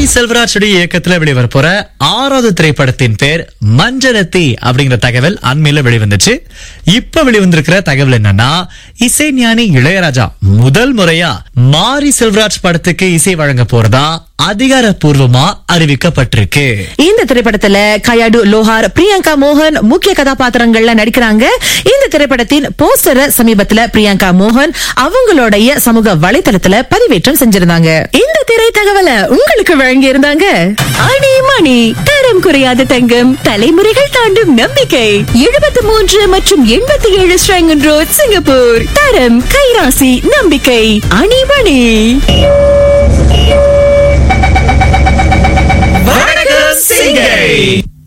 செல்வராஜுடைய இயக்கத்துல வெளிவர போற ஆறாவது திரைப்படத்தின் பேர் மஞ்சரத்தி அப்படிங்கிற தகவல் அண்மையில வெளிவந்துச்சு இப்ப வெளிவந்திருக்கிற தகவல் என்னன்னா இசைஞானி இளையராஜா முதல் முறையா மாரி செல்வராஜ் படத்துக்கு இசை வழங்க போறதா அதிகாரப்பூர்வமா அறிவிக்கப்பட்டிருக்கு இந்த திரைப்படத்துல கயாடு லோஹார் பிரியங்கா மோகன் முக்கிய கதாபாத்திரங்கள்ல நடிக்கிறாங்க இந்த திரைப்படத்தின் போஸ்டரை சமீபத்துல பிரியங்கா மோகன் அவங்களுடைய சமூக வலைதளத்துல பதிவேற்றம் செஞ்சிருந்தாங்க இந்த திரை தகவலை உங்களுக்கு வழங்கி இருந்தாங்க அணி மணி தரம் குறையாத தங்கம் தலைமுறைகள் தாண்டும் நம்பிக்கை எழுபத்தி மூன்று மற்றும் எண்பத்தி ஏழு ஸ்ரங்கன் ரோட் சிங்கப்பூர் தரம் கைராசி நம்பிக்கை அணிமணி வணக்கம் சிங்கை